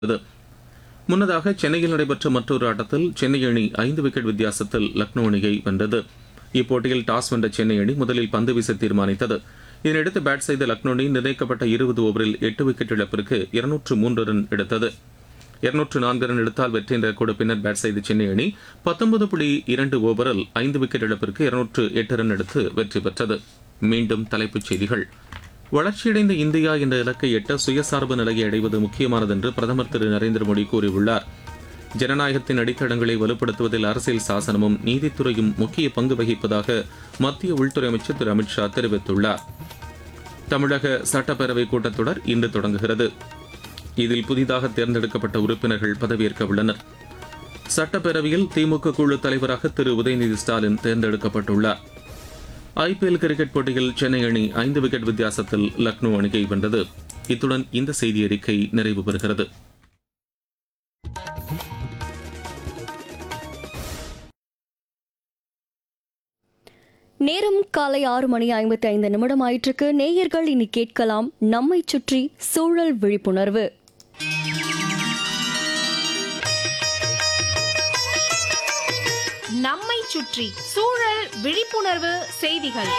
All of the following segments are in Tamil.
இது முன்னதாக சென்னையில் நடைபெற்ற மற்றொரு ஆட்டத்தில் சென்னை அணி ஐந்து விக்கெட் வித்தியாசத்தில் லக்னோ அணியை வென்றது இப்போட்டியில் டாஸ் வென்ற சென்னை அணி முதலில் பந்து வீச தீர்மானித்தது இதனையடுத்து பேட் செய்த லக்னோ அணி நிர்ணயிக்கப்பட்ட இருபது ஓவரில் எட்டு விக்கெட் இழப்பிற்கு இருநூற்று மூன்று ரன் எடுத்தது இருநூற்று நான்கு ரன் எடுத்தால் வெற்றி என்ற கூட பின்னர் பேட் செய்த சென்னை அணி பத்தொன்பது புள்ளி இரண்டு ஓவரில் ஐந்து விக்கெட் இழப்பிற்கு இருநூற்று எட்டு ரன் எடுத்து வெற்றி பெற்றது மீண்டும் தலைப்புச் செய்திகள் வளர்ச்சியடைந்த இந்தியா என்ற இலக்கை எட்ட சுயசார்பு நிலையை அடைவது முக்கியமானது என்று பிரதமர் திரு நரேந்திர மோடி கூறியுள்ளார் ஜனநாயகத்தின் அடித்தளங்களை வலுப்படுத்துவதில் அரசியல் சாசனமும் நீதித்துறையும் முக்கிய பங்கு வகிப்பதாக மத்திய உள்துறை அமைச்சர் திரு அமித்ஷா தெரிவித்துள்ளார் தமிழக சட்டப்பேரவை கூட்டத்தொடர் இன்று தொடங்குகிறது இதில் புதிதாக தேர்ந்தெடுக்கப்பட்ட உறுப்பினர்கள் பதவியேற்க உள்ளனர் சட்டப்பேரவையில் திமுக குழு தலைவராக திரு உதயநிதி ஸ்டாலின் தேர்ந்தெடுக்கப்பட்டுள்ளார் ஐபிஎல் கிரிக்கெட் போட்டியில் சென்னை அணி ஐந்து விக்கெட் வித்தியாசத்தில் லக்னோ அணியை வென்றது இத்துடன் இந்த செய்தி அறிக்கை நிறைவு பெறுகிறது நேரம் காலை ஆறு மணி ஐம்பத்தி ஐந்து நிமிடம் ஆயிற்றுக்கு நேயர்கள் இனி கேட்கலாம் நம்மை சுற்றி சூழல் விழிப்புணர்வு நம்மை சுற்றி சூழல் விழிப்புணர்வு செய்திகள்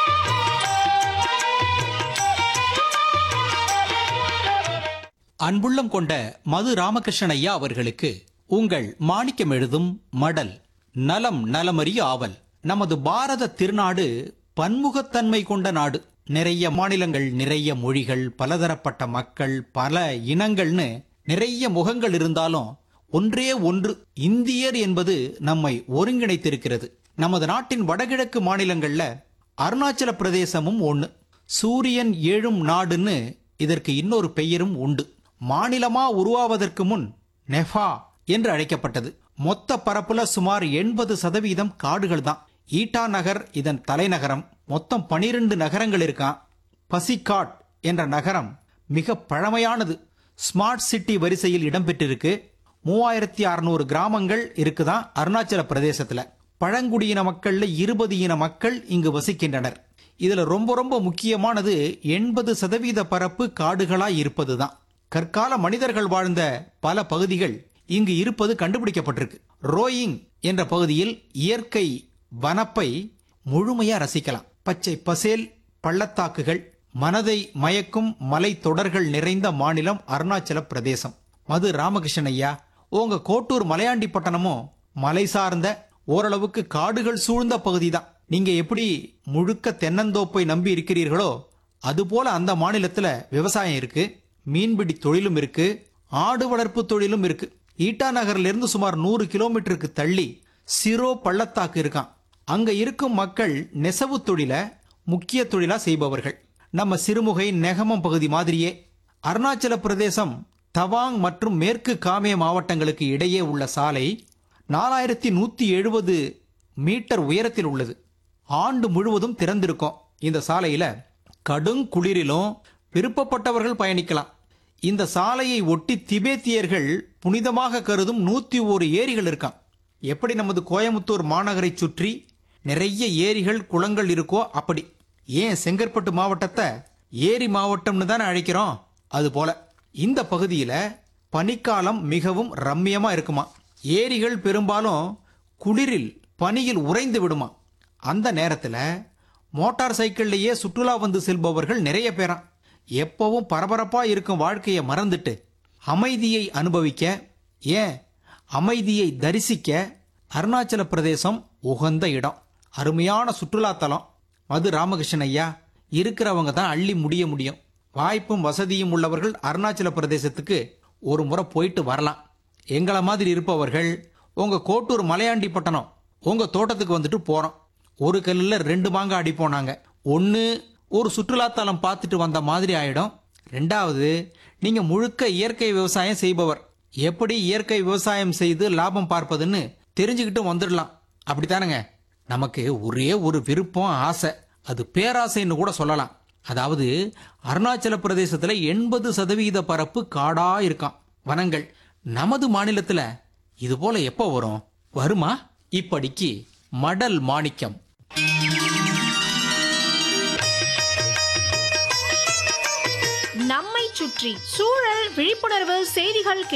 அன்புள்ளம் கொண்ட மது ராமகிருஷ்ணன் ஐயா அவர்களுக்கு உங்கள் மாணிக்கம் எழுதும் மடல் நலம் நலமறிய ஆவல் நமது பாரத திருநாடு பன்முகத்தன்மை கொண்ட நாடு நிறைய மாநிலங்கள் நிறைய மொழிகள் பலதரப்பட்ட மக்கள் பல இனங்கள்னு நிறைய முகங்கள் இருந்தாலும் ஒன்றே ஒன்று இந்தியர் என்பது நம்மை ஒருங்கிணைத்திருக்கிறது நமது நாட்டின் வடகிழக்கு மாநிலங்கள்ல அருணாச்சல பிரதேசமும் ஒண்ணு சூரியன் எழும் நாடுன்னு இதற்கு இன்னொரு பெயரும் உண்டு மாநிலமா உருவாவதற்கு முன் நெஃபா என்று அழைக்கப்பட்டது மொத்த பரப்புல சுமார் எண்பது சதவீதம் காடுகள் தான் ஈட்டா நகர் இதன் தலைநகரம் மொத்தம் பனிரெண்டு நகரங்கள் இருக்கான் பசிகாட் என்ற நகரம் மிக பழமையானது ஸ்மார்ட் சிட்டி வரிசையில் இடம்பெற்றிருக்கு மூவாயிரத்தி அறுநூறு கிராமங்கள் இருக்குதான் அருணாச்சல பிரதேசத்துல பழங்குடியின மக்கள்ல இருபது இன மக்கள் இங்கு வசிக்கின்றனர் இதுல ரொம்ப ரொம்ப முக்கியமானது எண்பது சதவீத பரப்பு காடுகளாய் இருப்பதுதான் கற்கால மனிதர்கள் வாழ்ந்த பல பகுதிகள் இங்கு இருப்பது கண்டுபிடிக்கப்பட்டிருக்கு ரோயிங் என்ற பகுதியில் இயற்கை வனப்பை முழுமையா ரசிக்கலாம் பச்சை பசேல் பள்ளத்தாக்குகள் மனதை மயக்கும் மலை தொடர்கள் நிறைந்த மாநிலம் அருணாச்சல பிரதேசம் மது ராமகிருஷ்ணன் ஐயா உங்க கோட்டூர் மலையாண்டி பட்டணமும் மலை சார்ந்த ஓரளவுக்கு காடுகள் சூழ்ந்த பகுதி தான் நீங்க எப்படி முழுக்க தென்னந்தோப்பை நம்பி இருக்கிறீர்களோ அதுபோல அந்த மாநிலத்துல விவசாயம் இருக்கு மீன்பிடி தொழிலும் இருக்கு ஆடு வளர்ப்பு தொழிலும் இருக்கு ஈட்டா நகர்ல இருந்து சுமார் நூறு கிலோமீட்டருக்கு தள்ளி சிரோ பள்ளத்தாக்கு இருக்கான் அங்க இருக்கும் மக்கள் நெசவு தொழில முக்கிய தொழிலா செய்பவர்கள் நம்ம சிறுமுகை நெகமம் பகுதி மாதிரியே அருணாச்சல பிரதேசம் தவாங் மற்றும் மேற்கு காமே மாவட்டங்களுக்கு இடையே உள்ள சாலை நாலாயிரத்தி நூத்தி எழுபது மீட்டர் உயரத்தில் உள்ளது ஆண்டு முழுவதும் திறந்திருக்கும் இந்த சாலையில கடும் குளிரிலும் விருப்பப்பட்டவர்கள் பயணிக்கலாம் இந்த சாலையை ஒட்டி திபேத்தியர்கள் புனிதமாக கருதும் நூத்தி ஒரு ஏரிகள் இருக்கான் எப்படி நமது கோயமுத்தூர் மாநகரை சுற்றி நிறைய ஏரிகள் குளங்கள் இருக்கோ அப்படி ஏன் செங்கற்பட்டு மாவட்டத்தை ஏரி மாவட்டம்னு தானே அழைக்கிறோம் அது போல இந்த பகுதியில பனிக்காலம் மிகவும் ரம்மியமா இருக்குமா ஏரிகள் பெரும்பாலும் குளிரில் பனியில் உறைந்து விடுமா அந்த நேரத்துல மோட்டார் சைக்கிள்லயே சுற்றுலா வந்து செல்பவர்கள் நிறைய பேராம் எப்பவும் பரபரப்பா இருக்கும் வாழ்க்கையை மறந்துட்டு அமைதியை அனுபவிக்க ஏன் அமைதியை தரிசிக்க அருணாச்சல பிரதேசம் உகந்த இடம் அருமையான சுற்றுலா தலம் மது ராமகிருஷ்ணன் ஐயா இருக்கிறவங்க தான் அள்ளி முடிய முடியும் வாய்ப்பும் வசதியும் உள்ளவர்கள் அருணாச்சல பிரதேசத்துக்கு ஒரு முறை போயிட்டு வரலாம் எங்களை மாதிரி இருப்பவர்கள் உங்க கோட்டூர் மலையாண்டி பட்டணம் உங்க தோட்டத்துக்கு வந்துட்டு போறோம் ஒரு கல்லுல ரெண்டு மாங்காய் அடிப்போம் நாங்க ஒன்னு ஒரு சுற்றுலாத்தலம் பார்த்துட்டு வந்த மாதிரி ஆயிடும் ரெண்டாவது நீங்க முழுக்க இயற்கை விவசாயம் செய்பவர் எப்படி இயற்கை விவசாயம் செய்து லாபம் பார்ப்பதுன்னு தெரிஞ்சுக்கிட்டு வந்துடலாம் அப்படித்தானுங்க நமக்கு ஒரே ஒரு விருப்பம் ஆசை அது பேராசைன்னு கூட சொல்லலாம் அதாவது அருணாச்சல பிரதேசத்துல எண்பது சதவீத பரப்பு காடா இருக்கான் வனங்கள் நமது மாநிலத்துல இது போல எப்போ வரும் வருமா இப்படிக்கு மடல் மாணிக்கம் நம்மை சுற்றி சூழல் விழிப்புணர்வு செய்திகள்